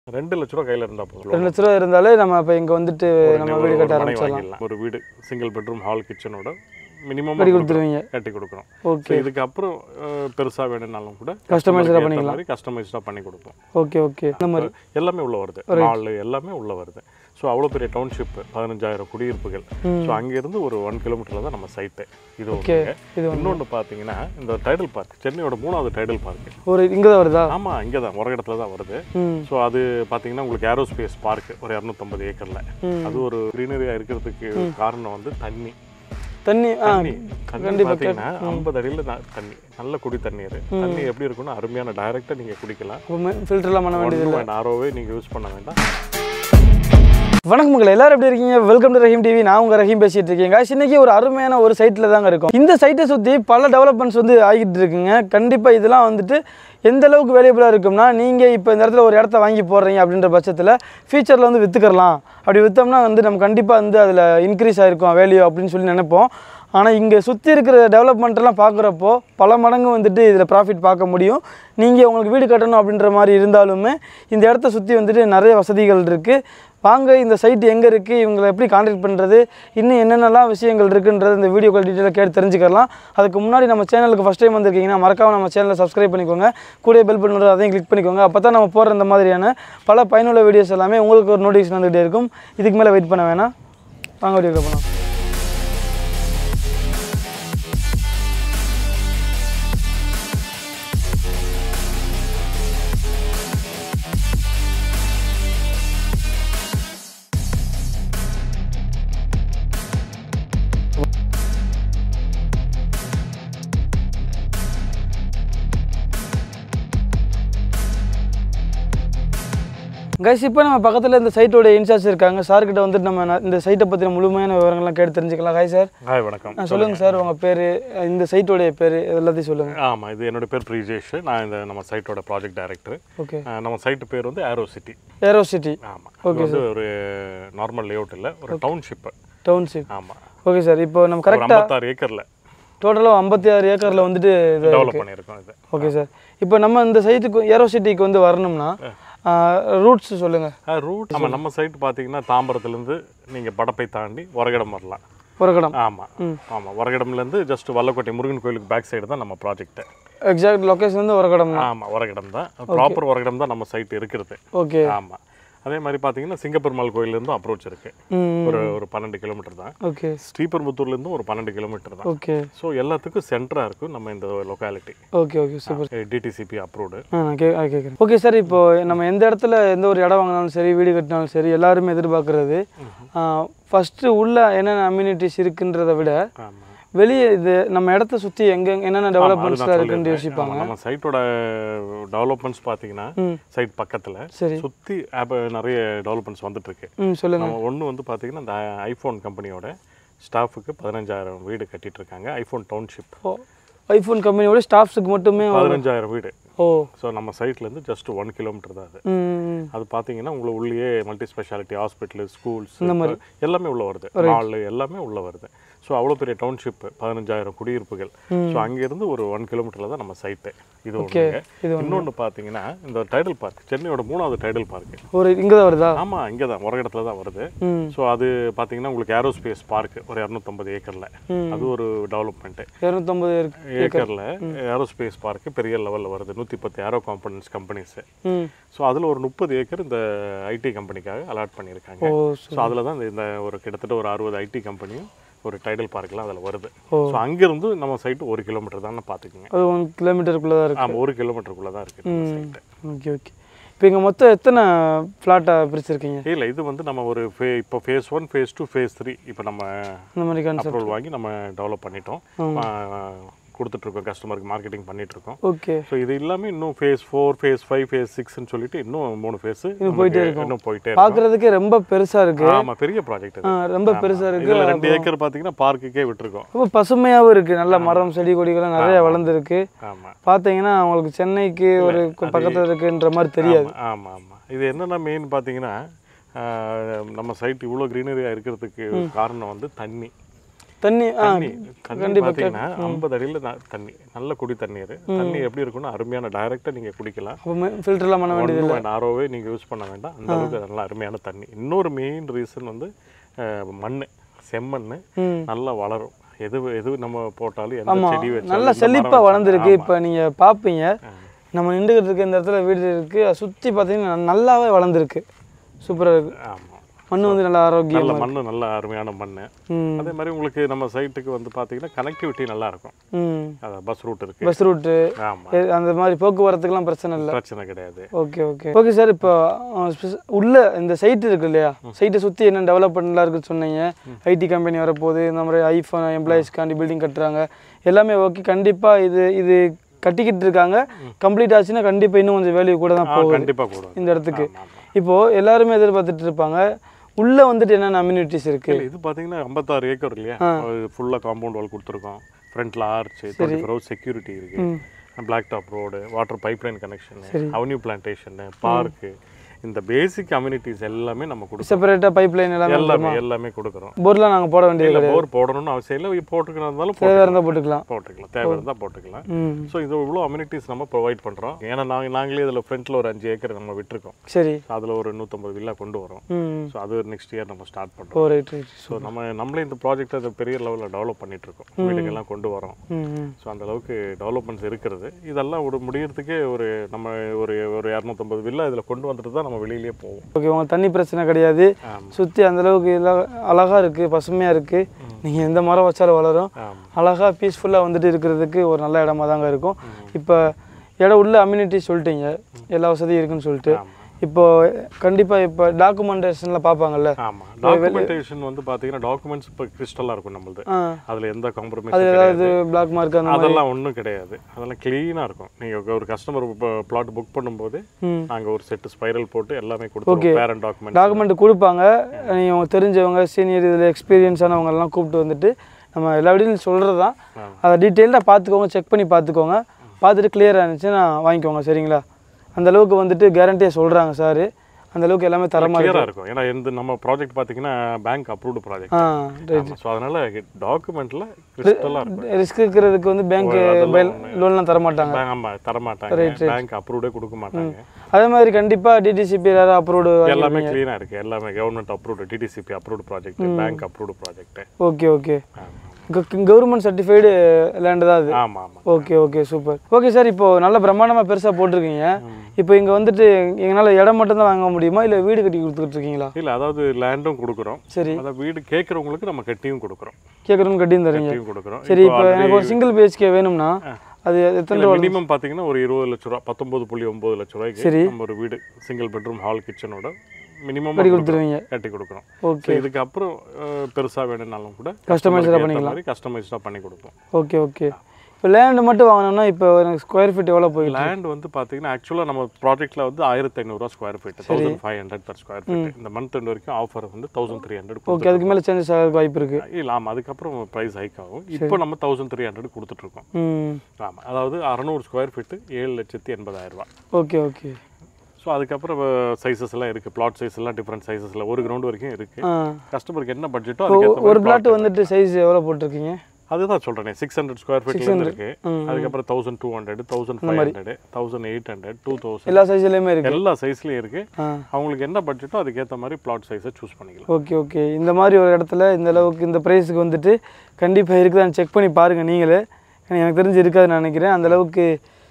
ரெண்டு லட்ச ரூபா கையில் இருந்தால் போதும் ரெண்டு லட்ச ரூபா இருந்தாலே நம்ம இப்போ இங்கே வந்துட்டு ஒரு நம்ம ஒரு வீடு கட்ட மனை ஆரம்பிச்சிடலாம் வாங்கிடலாம். ஒரு வீடு சிங்கிள் பெட்ரூம் ஹால் கிச்சனோட மினிமம் கட்டி கொடுத்துருவீங்க கட்டி கொடுக்குறோம் ஓகே ஸோ இதுக்கப்புறம் அஹ், பெருசா வேணும்னாலும் கூட Customized-ஆ customer-க்கு ஏத்த பண்ணிக்கலாம். மாதிரி கஸ்டமைஸ்டாக பண்ணி கொடுப்போம் ஓகே ஓகே இந்த மாதிரி எல்லாமே உள்ள வருது மால் எல்லாமே உள்ள வருது ஸோ அவ்வளோ பெரிய டவுன்ஷிப் பதினஞ்சாயிரம் குடியிருப்புகள் ஸோ அங்கேருந்து ஒரு ஒன் கிலோமீட்டரில் தான் நம்ம சைட்டு இது ஓகே ஒன்று இது ஒன்று இன்னொன்று பார்த்தீங்கன்னா இந்த டைடல் பார்க் சென்னையோட மூணாவது டைடல் பார்க் ஒரு இங்கே தான் வருதா ஆமாம் இங்கே தான் ஒரு இடத்துல தான் வருது ம் ஸோ அது பார்த்தீங்கன்னா உங்களுக்கு ஏரோஸ்பேஸ் பார்க் ஒரு இரநூத்தம்பது ஏக்கரில் ம். அது ஒரு க்ரீனரியாக இருக்கிறதுக்கு காரணம் வந்து தண்ணி தண்ணி ஆ தண்ணி தண்ணி பார்த்தீங்கன்னா ஐம்பது அடியில் தண்ணி நல்ல குடி தண்ணீர் தண்ணி எப்படி இருக்குன்னா அருமையான டைரெக்டாக நீங்கள் குடிக்கலாம் ஃபில்டர்லாம் பண்ண வேண்டியது ஒன்றும் வேண்டாம் ஆரோவே நீங்கள் யூஸ் பண்ண வேண்டாம் வணக்கம் மக்கள் எல்லாரும் எப்படி இருக்கீங்க வெல்கம் டு ரஹீம் டிவி நான் உங்க ரஹீம் பேசிட்டு இருக்கேங்க guys, இன்னைக்கு ஒரு அருமையான ஒரு சைட்டில் தாங்க இருக்கும் இந்த சைட்டை சுற்றி பல டெவலப்மெண்ட்ஸ் வந்து ஆகிட்டு இருக்குங்க கண்டிப்பாக இதெல்லாம் வந்துட்டு எந்த அளவுக்கு வேல்யூபிளாக இருக்கும்னா நீங்கள் இப்போ இந்த இடத்துல ஒரு இடத்த வாங்கி போடுறீங்க அப்படின்ற பட்சத்தில் ஃபியூச்சரில் வந்து விற்றுக்கறலாம் அப்படி விற்றோம்னா வந்து நம்ம கண்டிப்பாக வந்து அதில் இன்க்ரீஸ் ஆகிருக்கும் வேல்யூ அப்படின்னு சொல்லி நினைப்போம் ஆனால் இங்கே சுற்றி இருக்கிற டெவலப்மெண்ட்டெல்லாம் பார்க்குறப்போ பல மடங்கு வந்துட்டு இதில் ப்ராஃபிட் பார்க்க முடியும் நீங்கள் உங்களுக்கு வீடு கட்டணும் அப்படின்ற மாதிரி இருந்தாலுமே இந்த இடத்த சுற்றி வந்துட்டு நிறைய வசதிகள் இருக்குது வாங்க இந்த சைட் எங்கே இருக்குது இவங்களை எப்படி காண்டாக்ட் பண்ணுறது இன்னும் என்னென்னலாம் விஷயங்கள் இருக்குன்றது இந்த வீடியோக்கள் டீட்டெயிலாக கேட்டு தெரிஞ்சுக்கலாம் அதுக்கு முன்னாடி நம்ம சேனலுக்கு ஃபஸ்ட் டைம் வந்திருக்கீங்கன்னா மறக்காம நம்ம சேனலை சப்ஸ்கிரைப் பண்ணிக்கோங்க கூட பெல் பட்டன் வரும் அதையும் கிளிக் பண்ணிக்கோங்க அப்போ தான் நம்ம போடுற இந்த மாதிரியான பல பயனுள்ள வீடியோஸ் எல்லாமே உங்களுக்கு ஒரு நோட்டிஃபிகேஷன் வந்துகிட்டே இருக்கும் இதுக்கு மேலே வெயிட் பண்ண வேணாம் வாங்க வீடியோ போகலாம் கைஸ் இப்போ நம்ம பக்கத்தில் இந்த சைட்டோட இன்சார்ஜ் இருக்காங்க சார்கிட்ட வந்துட்டு நம்ம ந- இந்த சைட்டை பற்றின முழுமையான விவரங்கள்லாம் கேட்டு தெரிஞ்சுக்கலாம் ஹாய் சார் ஹாய் வணக்கம் ஆ, சொல்லுங்க சார் உங்கள் பேர் இந்த சைட்டோடைய பேர் எல்லாத்தையும் சொல்லுங்கள் ஆமாம் இது என்னோட பேர் பிரிஜேஷ் நான் இந்த நம்ம சைட்டோட ப்ராஜெக்ட் டைரக்டர் ஓகே நம்ம சைட்டு பேர் வந்து ஏரோ சிட்டி ஏரோ சிட்டி ஆமாம் இது வந்து ஒரு நார்மல் லேஅவுட் இல்லை ஒரு டவுன்ஷிப்பு டவுன்ஷிப் ஆமாம் ஓகே சார் இப்போ நம்ம ஒரு கரெக்டாக ஐம்பத்தாறு ஏக்கரில் டோட்டலாக ஐம்பத்தி ஆறு ஏக்கரில் வந்துட்டு இது டெவலப் பண்ணியிருக்கோம் இது ஓகே சார் இப்போ நம்ம இந்த சைட்டுக்கு ஏரோ சிட்டிக்கு வந்து வரணும்னா ரூட்ஸ் சொல்லுங்கள் ரூட் ஆமாம் நம்ம சைட் பார்த்தீங்கன்னா தாம்பரத்துலேருந்து நீங்கள் படப்பை தாண்டி உரகடம் வரலாம் ஒரு கடம் ஆமாம் ஆமாம் உரகடம்லேருந்து ஜஸ்ட் வல்லக்கோட்டை முருகன் கோயிலுக்கு பேக் சைடு தான் நம்ம ப்ராஜெக்ட்டு எக்ஸாக்ட் லொக்கேஷன் வந்து ஒரு கடம் தான் ஆமாம் உரகடம் தான் ப்ராப்பர் உரகடம் தான் நம்ம சைட் இருக்கிறது ஓகே ஆமாம் அதே மாதிரி பார்த்தீங்கன்னா சிங்கப்பெருமாள் கோயிலேருந்தும் அப்ரோச் இருக்குது ம் ஒரு ஒரு பன்னெண்டு கிலோமீட்டர் தான் ஓகே ஸ்ரீபெரும்புத்தூர்லேருந்தும் ஒரு பன்னெண்டு கிலோமீட்டர் தான் ஓகே ஸோ எல்லாத்துக்கும் சென்டராக இருக்கும் நம்ம இந்த locality okay okay super DTCP approved ஆ நான் கே கேட்குறேன் ஓகே சார் இப்போ நம்ம எந்த இடத்துல எந்த ஒரு இடம் வாங்கினாலும் சரி வீடு கட்டினாலும் சரி எல்லாருமே எதிர்பார்க்குறது ஃபஸ்ட்டு உள்ள என்னென்ன அம்யூனிட்டிஸ் இருக்குன்றதை விட ஆமாம் வெளியே இது நம்ம இடத்த சுற்றி எங்கே என்னென்ன டெவலப்மெண்ட்ஸ்லாம் இருக்குன்னு யோசிப்பாங்க நம்ம சைட்டோட டெவலப்மெண்ட்ஸ் பார்த்தீங்கன்னா ம். சைட் பக்கத்தில் சரி சுற்றி ஆப் நிறைய டெவலப்மெண்ட்ஸ் வந்துட்டு இருக்கு ம் சொல்லுங்கள் நம்ம ஒன்று வந்து பார்த்தீங்கன்னா இந்த ஐஃபோன் கம்பெனியோட ஸ்டாஃபுக்கு பதினஞ்சாயிரம் வீடு கட்டிட்டு இருக்காங்க ஐஃபோன் டவுன்ஷிப் ஓ ஐஃபோன் கம்பெனியோட ஸ்டாஃப்ஸுக்கு மட்டுமே பதினஞ்சாயிரம் வீடு ஓ ஸோ நம்ம சைட்லேருந்து ஜஸ்ட் ஒன் கிலோமீட்டர் தான் அது ம் அது பார்த்தீங்கன்னா உங்களுக்கு உள்ளேயே மல்டி ஸ்பெஷாலிட்டி ஹாஸ்பிட்டல் ஸ்கூல்ஸ் இந்த மாதிரி. எல்லாமே உள்ள வருது மால் எல்லாமே உள்ள வருது ஸோ அவ்வளோ பெரிய டவுன்ஷிப் பதினஞ்சாயிரம் குடியிருப்புகள் ஸோ அங்கேருந்து ஒரு ஒன் கிலோமீட்டரில் தான் நம்ம சைட்டு இது ஒன்று இது இன்னொன்று பார்த்தீங்கன்னா இந்த டைடல் பார்க் சென்னையோட மூணாவது டைடல் பார்க் ஒரு இங்கே தான் வருதா ஆமாம் இங்கே தான் ஒரு இடத்துல தான் வருது ம் ஸோ அது பார்த்தீங்கன்னா உங்களுக்கு ஏரோஸ்பேஸ் பார்க் ஒரு இரநூத்தம்பது ஏக்கரில் ம். அது ஒரு டெவலப்மெண்ட்டு இரநூத்தம்பது இருக்கு ஏக்கரில் ஏரோஸ்பேஸ் பார்க் பெரிய லெவலில் வருது நூற்றி பத்து ஏரோ காம்பனன்ஸ் கம்பெனிஸு ம் ஸோ அதில் ஒரு முப்பது ஏக்கர் இந்த ஐடி கம்பெனிக்காக அலாட் பண்ணியிருக்காங்க ஓ ஸோ அதில் தான் இந்த- இந்த ஒரு கிட்டத்தட்ட ஒரு அறுபது ஐடி கம்பெனியும் ஒரு டைடல் பார்க்லாம் அதில் வருது ஓ. ஸோ அங்கேருந்து நம்ம சைட்டு ஒரு கிலோமீட்டர் தான் பார்த்துக்குங்க அது ஒன் கிலோமீட்டருக்குள்ளே தான் இருக்கு ஆமாம் ஒரு கிலோமீட்டருக்குள்ளே தான் இருக்குது நம்ம சைட்டு ஓகே ஓகே இப்போ இங்கே மொத்தம் எத்தனை ஃப்ளாட்டாக பிரிச்சிருக்கீங்க இல்லை இது வந்து நம்ம ஒரு ஃபே இப்போ phase one phase two phase three இப்போ நம்ம இந்த மாதிரி கான்செப்ட் அப்ரூவல் வாங்கி நம்ம டெவலப் பண்ணிட்டோம் கொடுத்துட்ருக்கோம் கஸ்டமருக்கு மார்க்கெட்டிங் பண்ணிகிட்ருக்கோம் ஓகே ஸோ இது எல்லாமே இன்னும் phase four phase five phase சிக்ஸ்னு சொல்லிட்டு இன்னும் மூணு ஃபேஸ் போயிட்டே இருக்கும். இன்னும் போயிட்டே இருக்கும் பார்க்குறதுக்கே ரொம்ப பெருசாக இருக்கு ஆமா பெரிய ப்ராஜெக்ட் ஆ, ரொம்ப பெருசாக இருக்கு இதுல ரெண்டு ஏக்கர் பாத்தீங்கன்னா பார்க்குக்கே விட்டுருக்கோம் ரொம்ப பசுமையாகவும் இருக்கு நல்ல மரம் செடி கொடிகள்லாம் நிறைய வளர்ந்துருக்கு ஆமா பார்த்தீங்கன்னா உங்களுக்கு சென்னைக்கு ஒரு பக்கத்தில் இருக்குன்ற மாதிரி தெரியாது ஆமா, ஆமா ஆமா இது என்னன்னா மெயின் பாத்தீங்கன்னா ஆஹ், நம்ம சைட் இவ்வளோ க்ரீனரியாக இருக்கிறதுக்கு காரணம் வந்து தண்ணி தண்ணி ஆ தண்ணி தண்ணி பார்த்தீங்கன்னா ஐம்பது அடியில் தண்ணி நல்ல குடி தண்ணீர் தண்ணி எப்படி இருக்குன்னா அருமையான டைரெக்டாக நீங்கள் குடிக்கலாம் அப்போ ஃபில்டர்லாம் பண்ண வேண்டியது ஒன்றும் வேண்டாம் ஆரோவே நீங்கள் யூஸ் பண்ண வேண்டாம் அந்த அளவுக்கு நல்ல அருமையான தண்ணி இன்னொரு மெயின் ரீசன் வந்து மண் செம்மண் ம் நல்லா வளரும் எது எது நம்ம போட்டாலும் எந்த செடி வச்சாலும் நல்லா எந்த மரம் செழிப்பாக வச்சாலும் வளர்ந்துருக்கு இப்போ நீங்கள் பார்ப்பீங்க நம்ம நின்றுக்கிட்டு இருக்க இந்த இடத்துல வீடு இருக்குது சுற்றி பார்த்தீங்கன்னா நல்லாவே வளர்ந்துருக்கு சூப்பராக இருக்குது ஆமாம் மண் வந்து நல்லா ஆரோக்கியம் நல்ல மண் நல்ல அருமையான மண் ம் அதே மாதிரி உங்களுக்கு நம்ம சைட்டுக்கு வந்து பார்த்தீங்கன்னா கனெக்டிவிட்டி நல்லா இருக்கும் ம் அதான் பஸ் ரூட் இருக்கு பஸ் ரூட்டு ஆமாம் அந்த மாதிரி போக்குவரத்துக்கெலாம் பிரச்சனை இல்லை பிரச்சனை கிடையாது ஓகே ஓகே ஓகே சார் இப்போ அஹ், spec- உள்ள இந்த சைட் இருக்கு இல்லையா சைட்டை சுற்றி என்ன டெவலப்மெண்ட்லாம் இருக்குன்னு சொன்னீங்க ஐடி கம்பெனி வரப்போகுது இந்த மாதிரி ஐஃபோன் எம்ப்ளாயிஸ்க்காண்டி பில்டிங் கட்டுறாங்க எல்லாமே ஓகே கண்டிப்பாக இது இது கட்டிக்கிட்டு இருக்காங்க கம்ப்ளீட் ஆச்சுன்னா கண்டிப்பாக இன்னும் கொஞ்சம் வேல்யூ கூட தான் ஆ போகுது கண்டிப்பாக கூடும் இந்த இடத்துக்கு ஆமா, ஆமா. இப்போது எல்லாருமே எதிர்பார்த்துட்டு இருப்பாங்க உள்ளே வந்துட்டு என்னென்ன அம்யூனிட்டிஸ் இருக்குது இல்ல, இது பார்த்தீங்கன்னா ஐம்பத்தாறு ஏக்கர் இல்லையா ஃபுல்லாக காம்பவுண்ட் வால் கொடுத்துருக்கோம் ஃப்ரண்ட்ல arch twenty four hours security இருக்கு black top road water pipeline connection avenue plantation park இந்த பேசிக் அம்யூனிட்டிஸ் எல்லாமே நம்ம கொடுக்குறோம் செப்பரேட்டாக பைப் லைன் எல்லாமே எல்லாமே எல்லாமே கொடுக்குறோம் போர்லாம் நாங்கள் போட வேண்டியது இல்லை போர் போடணும்னு அவசியம் இல்லை போட்டுக்கிறதாலும் தேவையாக இருந்தால் போட்டுக்கலாம் போட்டுக்கலாம் தேவை இருந்தால் போட்டுக்கலாம் ம் ஸோ இது இவ்வளோ அம்யூனிட்டிஸ் நம்ம ப்ரொவைட் பண்ணுறோம் ஏன்னா நாங்கள் நாங்களே இதில் ஃப்ரண்ட்டில் ஒரு அஞ்சு ஏக்கர் நம்ம விட்டுருக்கோம் சரி அதில் ஒரு நூற்றம்பது வில்லா கொண்டு வரோம் ம் ஸோ அது நெக்ஸ்ட் இயர் நம்ம ஸ்டார்ட் பண்ணுறோம் ஓ ரைட் ரைட் ஸோ நம்ம நம்மளே இந்த ப்ராஜெக்ட் அதை பெரிய லெவலில் டெவலப் பண்ணிட்டு இருக்கோம் வீடுக்கெல்லாம் கொண்டு வரோம் ம் ம் ஸோ அந்த அளவுக்கு டெவலப்மெண்ட்ஸ் இருக்கிறது இதெல்லாம் ஒரு முடியறதுக்கே ஒரு நம்ம ஒரு ஒரு இரநூத்தம்பது வில்லா இதில் கொண்டு வந்துட்டு தான் நம்ம வெளியிலேயே போவோம் ஓகே உங்களுக்கு தண்ணி பிரச்சனை கிடையாது ஆமாம் சுற்றி அந்தளவுக்கு எல்லாம் அழகாக இருக்குது பசுமையாக இருக்குது நீங்கள் எந்த மரம் வச்சாலும் வளரும் ஆமாம் அழகாக பீஸ்ஃபுல்லாக வந்துட்டு இருக்கிறதுக்கு ஒரு நல்ல இடமா தாங்க இருக்கும் இப்போ இடம் உள்ள அம்யூனிட்டி சொல்லிட்டீங்க எல்லா வசதியும் இருக்குன்னு சொல்லிட்டு ஆமாம் இப்போ கண்டிப்பாக இப்போ டாக்குமெண்டேஷனில் பார்ப்பாங்கல்ல ஆமாம் டாக்குமெண்டேஷன் வந்து பார்த்தீங்கன்னா டாக்குமெண்ட்ஸ் இப்போ கிறிஸ்டலாக இருக்கும் நம்மளது ஆ அதில் எந்த காம்ப்ரமைஸ் அது ஏதாவது பிளாக் மார்க் அந்த மாதிரி அதெல்லாம் ஒன்றும் கிடையாது அதெல்லாம் க்ளீனாக இருக்கும் நீங்கள் ஒரு கஸ்டமர் பிளாட் புக் பண்ணும்போது ம் நாங்கள் ஒரு செட்டு ஸ்பைரல் போட்டு எல்லாமே கொடுத்துருவோம் பேரண்ட் டாக்குமெண்ட் டாக்குமெண்ட் கொடுப்பாங்க நீங்கள் உங்க தெரிஞ்சவங்க சீனியர் இதில் எக்ஸ்பீரியன்ஸானவங்க எல்லாம் கூப்பிட்டு வந்துட்டு நம்ம எல்லா வீடியும் சொல்கிறது தான் ஆமா. அதை டீட்டெயில்டாக பார்த்துக்கோங்க செக் பண்ணி பார்த்துக்கோங்க பார்த்துட்டு கிளியராக இருந்துச்சுன்னா வாங்கிக்கோங்க சரிங்களா அந்த அளவுக்கு வந்துட்டு கேரண்டியாக சொல்கிறாங்க சார் அந்த அளவுக்கு எல்லாமே தரமாக கிளியராக இருக்கும் ஏன்னா எந்த நம்ம ப்ராஜெக்ட் பார்த்தீங்கன்னா பேங்க் அப்ரூவ்டு ப்ராஜெக்ட் ஆ ரைட் ஸோ அதனால டாக்குமெண்ட்டில் கிறிஸ்டலாக இருக்கும் ரிஸ்க் இருக்கிறதுக்கு வந்து பேங்க் லோன்லாம் தர மாட்டாங்க பேங்க் ஆமாம் தரமாட்டாங்க பேங்க் அப்ரூவ்டே கொடுக்க மாட்டாங்க அதே மாதிரி கண்டிப்பாக டிடிசிபி யாராவது அப்ரூவ்டு எல்லாமே க்ளீனாக இருக்குது எல்லாமே government approved DTCP approved project bank approved project okay okay government certified land தான் அது ஆமாம் ஆமாம் okay okay super okay sir இப்போ நல்ல பிரம்மாண்டமாக பெருசாக போட்டிருக்கீங்க இப்போ இங்கே வந்துட்டு எங்களால் இடம் மட்டும் தான் வாங்க முடியுமா இல்லை வீடு கட்டி கொடுத்துட்டு இருக்கீங்களா இல்லை அதாவது லேண்டும் கொடுக்குறோம் சரி அதாவது வீடு கேட்குறவங்களுக்கு நம்ம கட்டியும் கொடுக்குறோம் கேட்குறோன்னு கட்டியும் தரீங்க கட்டியும் கொடுக்குறோம் சரி இப்போ எனக்கு ஒரு சிங்கிள் பிஹெச்கே வேணும்னா அது எத்தனை ரூபா மினிமம் பார்த்தீங்கன்னா ஒரு இருபது லட்ச ரூபா பத்தொன்பது புள்ளி ஒம்பது லட்ச ரூபாய்க்கு சரி. நம்ம ஒரு வீடு சிங்கிள் பெட்ரூம் ஹால் கிச்சனோட மினிமம் கட்டி கொடுத்துருவீங்க கட்டி கொடுக்குறோம் ஓகே ஸோ இதுக்கப்புறம் அஹ், பெருசா வேணும்னாலும் கூட Customized-ஆ customer-க்கு ஏத்த பண்ணிக்கலாம். மாதிரி கஸ்டமைஸ்டாக பண்ணி கொடுப்போம் ஓகே ஓகே இப்போ லேண்டு மட்டும் வாங்கினோம்னா இப்போ எனக்கு ஸ்கொயர் ஃபீட் எவ்வளோ போயிட்டு லேண்ட் வந்து பார்த்தீங்கன்னா ஆக்சுவலாக நம்ம ப்ராஜெக்ட்டில் வந்து ஆயிரத்தி ஐநூறுரூவா square feet thousand five hundred per square feet இந்த மந்த் எண்ட் வரைக்கும் ஆஃபர் வந்து தௌசண்ட் த்ரீ ஹண்ட்ரட் ஓகே அதுக்கு மேலே சேஞ்சஸ் ஆக வாய்ப்பு இருக்குது இல்லை ஆமாம் அதுக்கப்புறம் ப்ரைஸ் ஹைக் ஆகும் இப்போ நம்ம தௌசண்ட் த்ரீ ஹண்ட்ரட் கொடுத்துட்ருக்கோம் ம் ஆமாம் அதாவது அறநூறு ஸ்கொயர் ஃபீட்டு ஏழு லட்சத்தி எண்பதாயிரம் ரூபா ஓகே ஓகே ஸோ அதுக்கப்புறம் சைஸஸ் எல்லாம் இருக்குது பிளாட் சைஸ் எல்லாம் டிஃப்ரெண்ட் சைஸஸில் ஒரு கிரவுண்ட் வரைக்கும் இருக்குது ஆ கஸ்டமருக்கு என்ன பட்ஜெட்டோ இப்போ அதுக்கேற்ற ஒரு மாதிரி பிளாட் வந்துட்டு சைஸ் எவ்வளோ போட்டிருக்கீங்க அதுதான் சொல்கிறேன் சிக்ஸ் ஹண்ட்ரட் ஸ்கொயர் ஃபீட்லேருந்து இருக்கு அதுக்கப்புறம் thousand two hundred thousand five hundred thousand eight hundred two thousand எல்லா சைஸ்லையுமே இருக்குது எல்லா சைஸ்லையும் இருக்குது ஆ அவங்களுக்கு என்ன பட்ஜெட்டோ அதுக்கேற்ற மாதிரி பிளாட் சைஸை சூஸ் பண்ணிக்கலாம் ஓகே ஓகே இந்த மாதிரி ஒரு இடத்துல இந்த அளவுக்கு இந்த ப்ரைஸுக்கு வந்துட்டு கண்டிப்பாக இருக்குதான்னு செக் பண்ணி பாருங்கள் நீங்களே ஏன்னா எனக்கு தெரிஞ்சு இருக்காதுன்னு நினைக்கிறேன் அந்த அளவுக்கு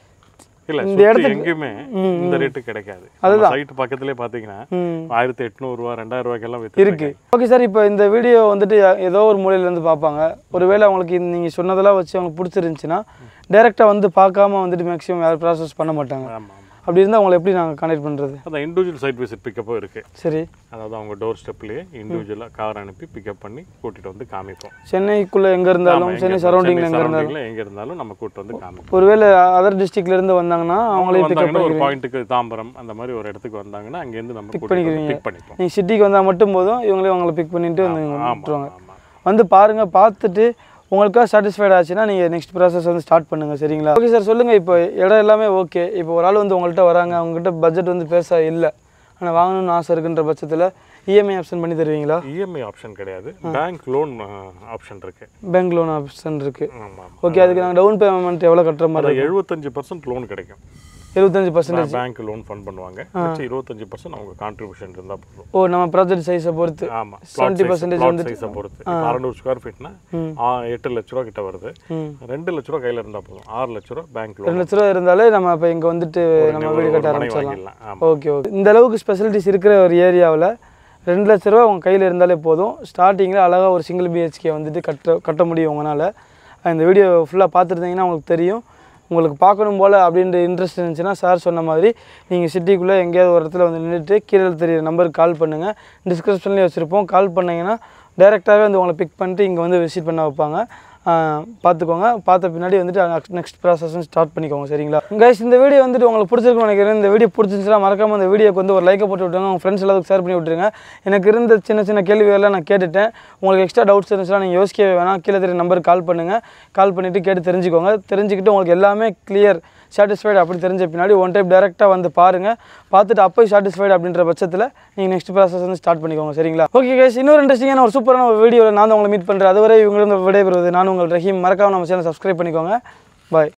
இல்லை இந்த சுத்தி இடத்துக்கு- எங்கேயுமே இந்த ரேட்டு கிடைக்காது சைட் பக்கத்துலேயே பார்த்தீங்கன்னா ம் ஆயிரத்தி எட்நூறுரூவா ரெண்டாயிரம் ரூபாய்க்கெல்லாம் வித்து இருக்கு ஓகே சார் இப்போ இந்த வீடியோ வந்துட்டு ஏதோ ஒரு மூலையில இருந்து பார்ப்பாங்க ஒருவேளை அவங்களுக்கு இந்த நீங்கள் சொன்னதெல்லாம் வச்சு அவங்களுக்கு பிடிச்சிருந்துச்சுன்னா டேரெக்டாக வந்து பார்க்காம வந்துட்டு மேக்ஸிமம் யாரும் ப்ராசஸ் பண்ண மாட்டாங்க ஆமாம் ஆமாம் அப்படி இருந்தால் அவங்களை எப்படி நாங்கள் கான்டாக்ட் பண்ணுறது அந்த இண்டிவிஜுவல் சைட் விசிட் பிக்கப்பும் இருக்குது சரி அதாவது அவங்க டோர் ஸ்டெப்லேயே இண்டிவிஜுவலாக கார் அனுப்பி பிக்கப் பண்ணி கூட்டிகிட்டு வந்து காமிப்போம் சென்னைக்குள்ளே எங்கே இருந்தாலும் சென்னை சரௌண்டிங்கில் எங்கே இருந்தாலும் சரௌண்டிங்கில் எங்கே இருந்தாலும் நம்ம கூட்டு வந்து காமிப்போம் ஒருவேளை அதர் டிஸ்ட்ரிக்ட்ல இருந்து வந்தாங்கன்னா அவங்களே பிக்கப் வந்தாங்கன்னா ஒரு பண்ணிக்கிறீங்க பாயிண்ட்டுக்கு தாம்பரம் அந்த மாதிரி ஒரு இடத்துக்கு வந்தாங்கன்னா அங்கேருந்து நம்ம கூட்டிட்டு வந்து பிக் பண்ணிப்போம் நீங்கள் சிட்டிக்கு வந்தால் மட்டும் போதும் இவங்களே அவங்கள பிக் பண்ணிட்டு வந்து ஆமாம் விட்டுருவாங்க ஆமாம் வந்து பாருங்க பார்த்துட்டு உங்களுக்காக சாட்டிஸ்ஃபைட் ஆச்சுன்னா நீங்கள் நெக்ஸ்ட் ப்ராசஸ் வந்து ஸ்டார்ட் பண்ணுங்க சரிங்களா ஓகே சார் சொல்லுங்கள் இப்போ இடம் எல்லாமே ஓகே இப்போ ஒரு ஆள் வந்து உங்கள்கிட்ட வராங்க அவங்ககிட்ட பட்ஜெட் வந்து பெருசாக இல்லை ஆனால் வாங்கணும்னு ஆசை இருக்குன்ற பட்சத்தில் இஎம்ஐ ஆப்ஷன் பண்ணி தருவீங்களா இஎம்ஐ ஆப்ஷன் கிடையாது பேங்க் லோன் ஆப்ஷன் இருக்கு பேங்க் லோன் ஆப்ஷன் இருக்குது ஆமாம் ஓகே அதுக்கு நாங்கள் டவுன் பேமெண்ட் எவ்வளோ கட்டுற மாதிரி அதில் எழுபத்தஞ்சு பர்சன்ட் லோன் கிடைக்கும் எழுபத்தஞ்சு பர்சன்டேஜ் பேங்க் லோன் ஃபண்ட் பண்ணுவாங்க மிச்சம் இருபத்தஞ்சு பர்சன்ட் அவங்க கான்ட்ரிபியூஷன் இருந்தால் போதும் ஓ நம்ம ப்ராஜெக்ட் சைஸை பொறுத்து ஆமாம் 70% percentage பிளாட் சைஸை பொறுத்து இப்போ அறநூறு ஸ்கொயர் ஃபீட்னா எட்டு லட்ச ரூபா கிட்ட வருது ம். ரெண்டு லட்ச ரூபா கையில் இருந்தால் போதும் ஆறு லட்ச ரூபா பேங்க் லோன் ரெண்டு லட்ச ரூபா இருந்தாலே நம்ம இப்போ இங்கே வந்துட்டு நம்ம வீடு கட்ட மனை ஆரம்பிச்சிடலாம் வாங்கிடலாம் ஆமாம் ஓகே ஓகே இந்த அளவுக்கு ஸ்பெசிலிட்டிஸ் இருக்கிற ஒரு ஏரியாவில் ரெண்டு லட்ச ரூபா உங்கள் கையில் இருந்தாலே போதும் ஸ்டார்டிங்கில் அழகாக ஒரு சிங்கிள் பிஹெச்கே வந்துட்டு கட்ட கட்ட முடியும் உங்களால் இந்த வீடியோ ஃபுல்லாக பார்த்துருந்தீங்கன்னா உங்களுக்கு தெரியும் உங்களுக்கு பார்க்கணும் போல் அப்படின்ற இன்ட்ரெஸ்ட் இருந்துச்சுன்னா சார் சொன்ன மாதிரி நீங்கள் சிட்டிக்குள்ளே எங்கேயாவது ஒரு இடத்துல வந்து நின்றுட்டு கீழே தெரியுற நம்பருக்கு கால் பண்ணுங்கள் டிஸ்கிரிப்ஷன்லேயே வச்சுருப்போம் கால் பண்ணிங்கன்னா டேரெக்டாகவே வந்து உங்களை பிக் பண்ணிட்டு இங்கே வந்து விசிட் பண்ண வைப்பாங்க ஆஹ் பார்த்துக்கோங்க பார்த்த பின்னாடி வந்துட்டு நெக்ஸ்ட் ப்ராசஸும் ஸ்டார்ட் பண்ணிக்கோங்க சரிங்களா கைஸ் இந்த வீடியோ வந்துட்டு உங்களுக்கு பிடிச்சிருக்கும்னு நினைக்கிறேன் இந்த வீடியோ பிடிச்சிருந்துச்சுன்னா மறக்காம இந்த வீடியோக்கு வந்து ஒரு லைக்கை போட்டு விட்டுருங்க உங்கள் ஃப்ரெண்ட்ஸ் எல்லாத்துக்கும் ஷேர் பண்ணி விட்டுருங்க எனக்கு இருந்த சின்ன சின்ன கேள்விகள்லாம் நான் கேட்டுட்டேன் உங்களுக்கு எக்ஸ்ட்ரா டவுட்ஸ் இருந்துச்சுன்னா நீங்கள் யோசிக்கவே வேணாம் கீழே தெரிய நம்பருக்கு கால் பண்ணுங்கள் கால் பண்ணிவிட்டு கேட்டு தெரிஞ்சுக்கோங்க தெரிஞ்சுக்கிட்டு உங்களுக்கு எல்லாமே கிளியர் சாட்டிஸ்ஃபைடு அப்படி தெரிஞ்ச பின்னாடி ஒன் டைம் டேரெக்டாக வந்து பாருங்கள் பார்த்துட்டு அப்போ சாட்டிஸ்ஃபைடு அப்படின்ற பட்சத்தில் நீங்கள் நெக்ஸ்ட் ப்ராசஸ் வந்து ஸ்டார்ட் பண்ணிக்கோங்க சரிங்களா ஓகே கேஸ் இன்னொரு இன்ட்ரெஸ்டிங்கான ஒரு சூப்பரான ஒரு வீடியோவில் நான் தான் உங்களை மீட் பண்ணுறேன் அதுவரை இவங்களிருந்து விடைபெறுவது நான் உங்கள் ரஹீம் மறக்காம நம்ம சேனல் சப்ஸ்கிரைப் பண்ணிக்கோங்க பாய்